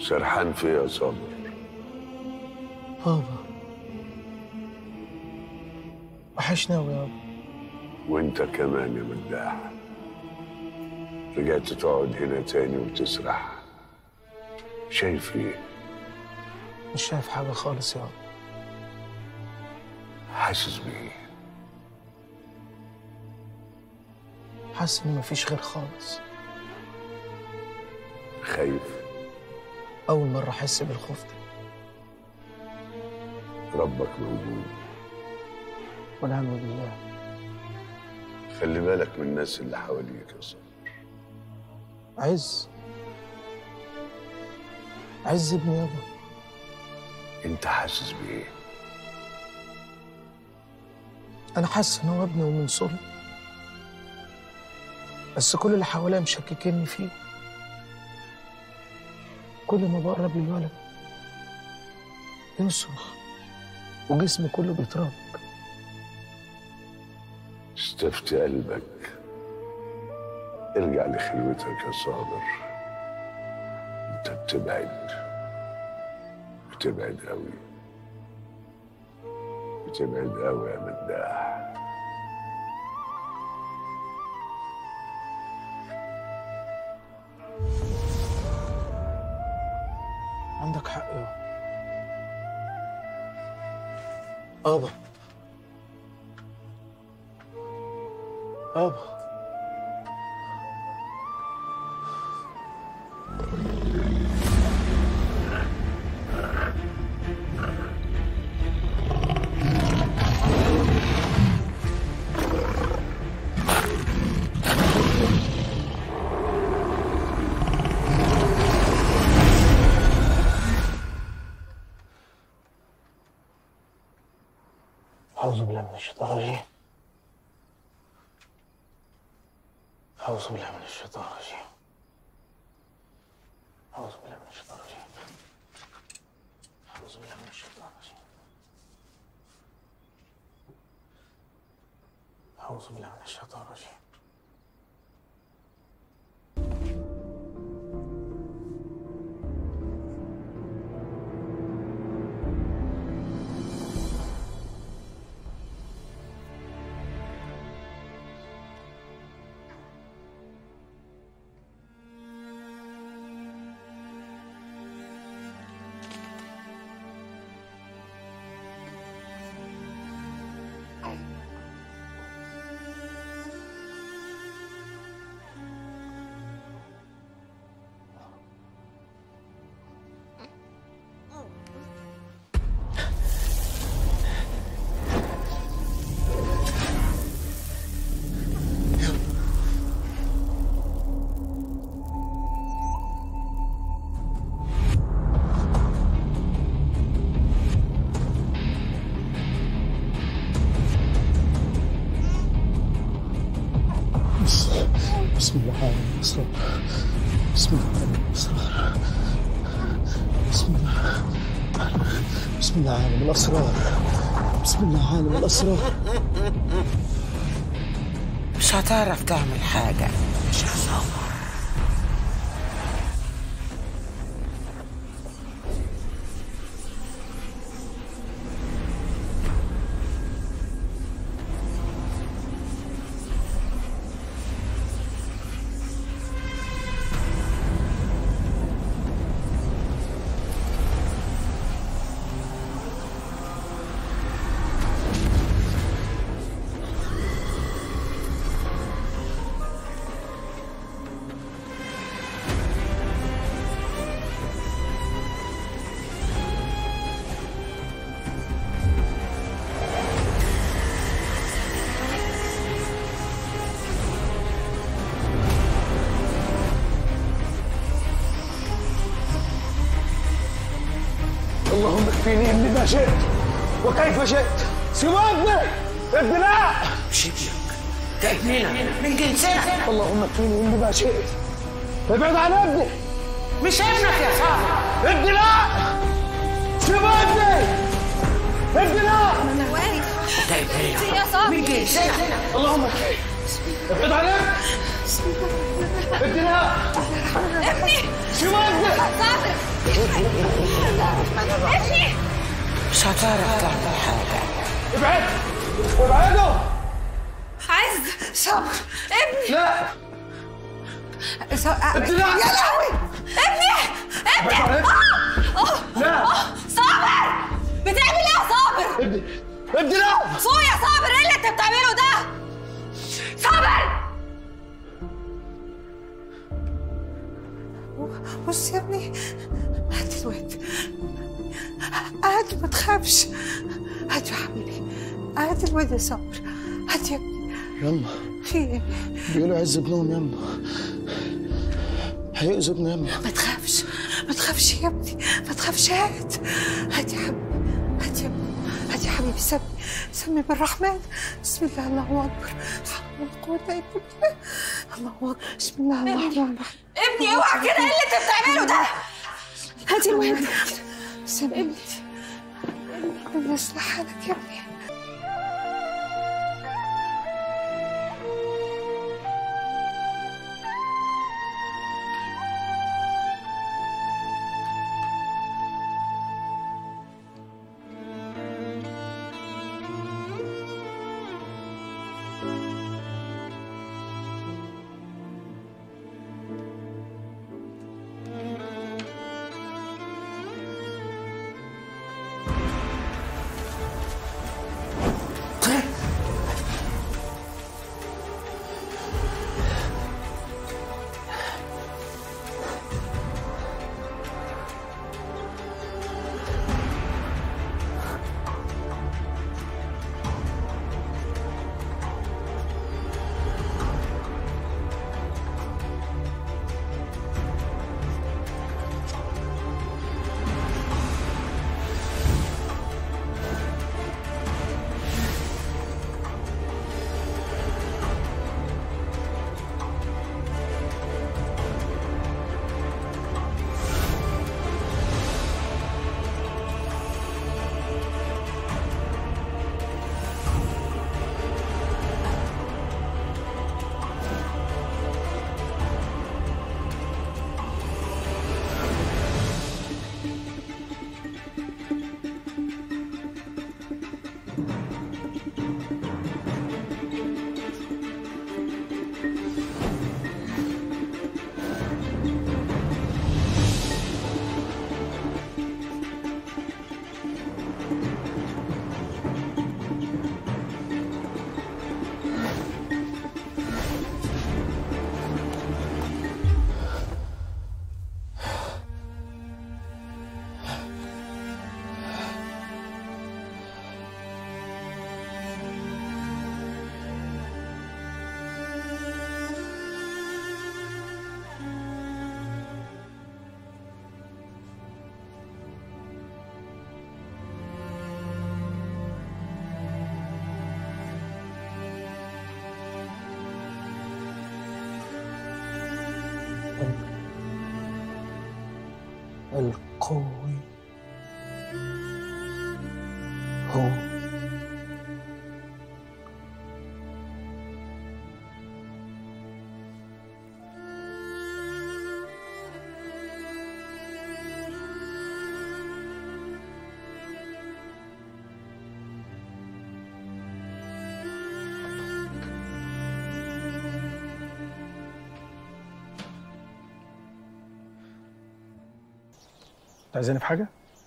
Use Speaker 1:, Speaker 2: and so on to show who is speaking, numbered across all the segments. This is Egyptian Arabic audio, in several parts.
Speaker 1: سرحان في يا صابر
Speaker 2: بابا وحشنا أوي يابا
Speaker 1: وانت كمان يا مداح رجعت تقعد هنا تاني وتسرح شايف ايه
Speaker 2: مش شايف حاجة خالص يابا
Speaker 1: حاسس بايه
Speaker 2: حاسس إن مفيش خير خالص
Speaker 1: خايف
Speaker 2: أول مرة أحس بالخوف ده
Speaker 1: ربك موجود
Speaker 2: ونعم بالله
Speaker 1: خلي بالك من الناس اللي حواليك يا صابر
Speaker 2: عز عز ابني يابا
Speaker 1: انت حاسس بايه
Speaker 2: أنا حاسس إن هو ابني ومن صلب بس كل اللي حواليا مشككيني فيه كل ما بقرب للولد يصرخ وجسمي كله بيترك
Speaker 1: استفتي قلبك ارجع لخلوتك يا صابر انت بتبعد بتبعد قوي بتبعد قوي يا مداح
Speaker 2: عندك حق يابا بابا بابا أعوذ بالله من الشيطان الرجيم أعوذ بالله من الشيطان الرجيم أعوذ بالله من الشيطان الرجيم أعوذ بالله من الشيطان الرجيم أعوذ بالله من الشيطان الرجيم بسم الله الرحمن الرحيم بسم الله الرحمن الرحيم بسم الله بسم الله عالم الأسرار بسم الله عالم الأسرار
Speaker 3: مش هتعرف تعمل حاجة مش هتصور
Speaker 2: اللهم اكفيني بما شئت وكيف شئت سيبني ابناء
Speaker 3: مش ابنك ده ابننا من جنسنا
Speaker 2: اللهم اكفيني بما شئت ابعد عن ابني
Speaker 3: مش ابنك يا صاحبي
Speaker 2: ابناء سيبني ابناء
Speaker 3: ده ابننا
Speaker 4: يا صاحبي
Speaker 3: من جنسنا
Speaker 2: اللهم اكفيني ابعد عن ابني ابننا
Speaker 4: ابني
Speaker 2: شو ابنك
Speaker 4: صابر ابني
Speaker 3: مش هتعرف تعمل حاجة
Speaker 2: ابعد ابعدوا
Speaker 4: عز صابر ابني
Speaker 2: لا
Speaker 4: ص-
Speaker 2: ابننا
Speaker 4: يا لهوي ابني ابني
Speaker 2: ابعد.
Speaker 4: آه! آه!
Speaker 2: لا
Speaker 4: آه! صابر بتعمل ايه يا صابر
Speaker 2: ابني ابننا
Speaker 4: فوق يا صابر ايه اللي انت بتعمله ده صابر بص يا ابني هات الواد هات ما تخافش هات يا حبيبي هات الواد يا صابر هات يا ابني
Speaker 2: يما
Speaker 4: في ايه
Speaker 2: بيقولوا عز ابنهم يما هيأذوا ابني يما
Speaker 4: ما تخافش ما تخافش يا ابني ما تخافش هات هات يا حبيبي هات يا ابني هات يا حبيبي سمي سمي بالرحمن بسم الله الله اكبر لا حول ولا قوه الا بالله الله اكبر بسم الله الرحمن الرحيم ابني اوعى كده ايه اللي انت بتعمله ده هاتي الواد سمي ابني ربنا يصلح حالك يا ابني
Speaker 2: القوي هو
Speaker 5: عايزاني في حاجة؟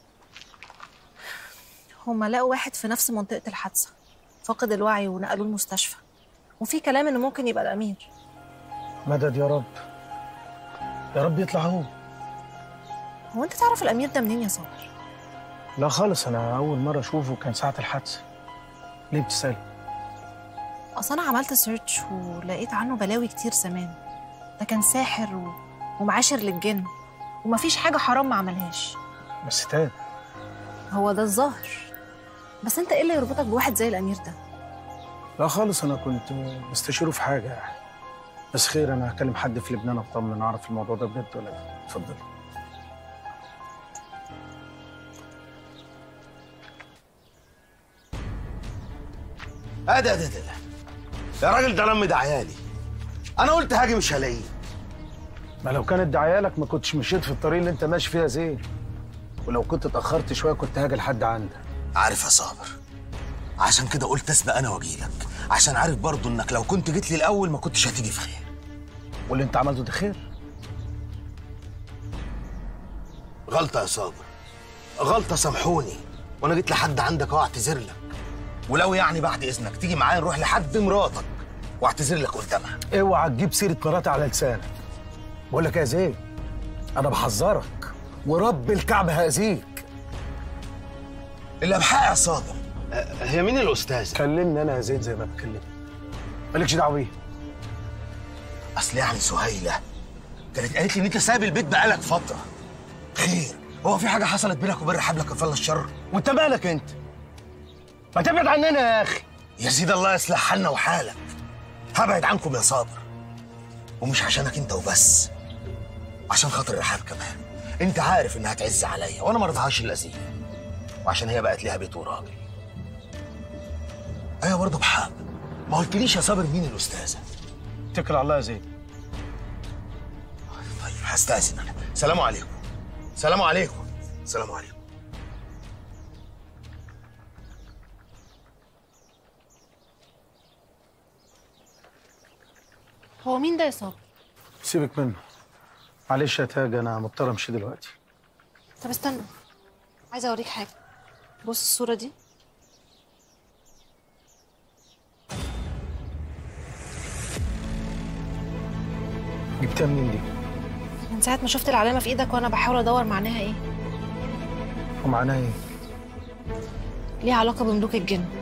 Speaker 6: هما لقوا واحد في نفس منطقة الحادثة فقد الوعي ونقلوه المستشفى وفي كلام إنه ممكن يبقى الأمير
Speaker 5: مدد يا رب يا رب يطلع هو
Speaker 6: هو أنت تعرف الأمير ده منين يا صابر؟
Speaker 5: لا خالص أنا أول مرة أشوفه كان ساعة الحادثة ليه بتسألي؟
Speaker 6: أصل أنا عملت سيرش ولقيت عنه بلاوي كتير زمان ده كان ساحر و... ومعاشر للجن ومفيش حاجة حرام ما عملهاش
Speaker 5: بس تاب
Speaker 6: هو ده الظاهر بس أنت إيه اللي يربطك بواحد زي الأمير ده؟
Speaker 5: لا خالص أنا كنت بستشيره في حاجة يعني بس خير أنا هكلم حد في لبنان أطمن أعرف الموضوع ده بجد ولا لا اتفضل
Speaker 7: ادي ادي ادي يا راجل ده لم ده عيالي انا قلت هاجي مش هلاقيه
Speaker 5: ما لو كانت دعايالك ما كنتش مشيت في الطريق اللي انت ماشي فيها زين ولو كنت اتاخرت شويه كنت هاجي لحد عندك
Speaker 7: عارف يا صابر عشان كده قلت اسبق انا واجيلك عشان عارف برضو انك لو كنت جيت لي الاول ما كنتش هتيجي في خير
Speaker 5: واللي انت عملته ده خير
Speaker 7: غلطه يا صابر غلطه سامحوني وانا جيت لحد عندك اهو اعتذر لك ولو يعني بعد اذنك تيجي معايا نروح لحد مراتك واعتذر لك قدامها
Speaker 5: اوعى تجيب سيره مراتي على لسانك بقول لك يا زين انا بحذرك ورب الكعب هاذيك
Speaker 7: اللي بحق يا صابر أه، هي مين الاستاذه
Speaker 5: كلمني انا يا زين زي ما بتكلمني مالكش دعوه بيه
Speaker 7: اصل يعني سهيله كانت قالت لي ان انت سايب البيت بقالك فتره خير هو في حاجه حصلت بينك وبين رحاب لك كفاله الشر
Speaker 5: وانت مالك انت ما تبعد عننا يا اخي
Speaker 7: يا سيدي الله يصلح حالنا وحالك هبعد عنكم يا صابر ومش عشانك انت وبس عشان خاطر رحاب كمان انت عارف انها تعز عليا وانا ما رضاهاش الاذيه وعشان هي بقت ليها بيت وراجل ايوه برضه بحق ما قلتليش يا صابر مين الاستاذه
Speaker 5: اتكل على الله يا زين
Speaker 7: طيب هستأذن انا سلام عليكم سلام عليكم سلام عليكم
Speaker 6: هو مين ده يا صابر
Speaker 5: سيبك منه معلش يا تاج انا مضطر امشي دلوقتي
Speaker 6: طب استنى عايزه اوريك حاجه بص الصوره دي
Speaker 5: جبتها منين دي
Speaker 6: من ساعه ما شفت العلامه في ايدك وانا بحاول ادور معناها ايه
Speaker 5: ومعناها ايه
Speaker 6: ليها علاقه بملوك الجن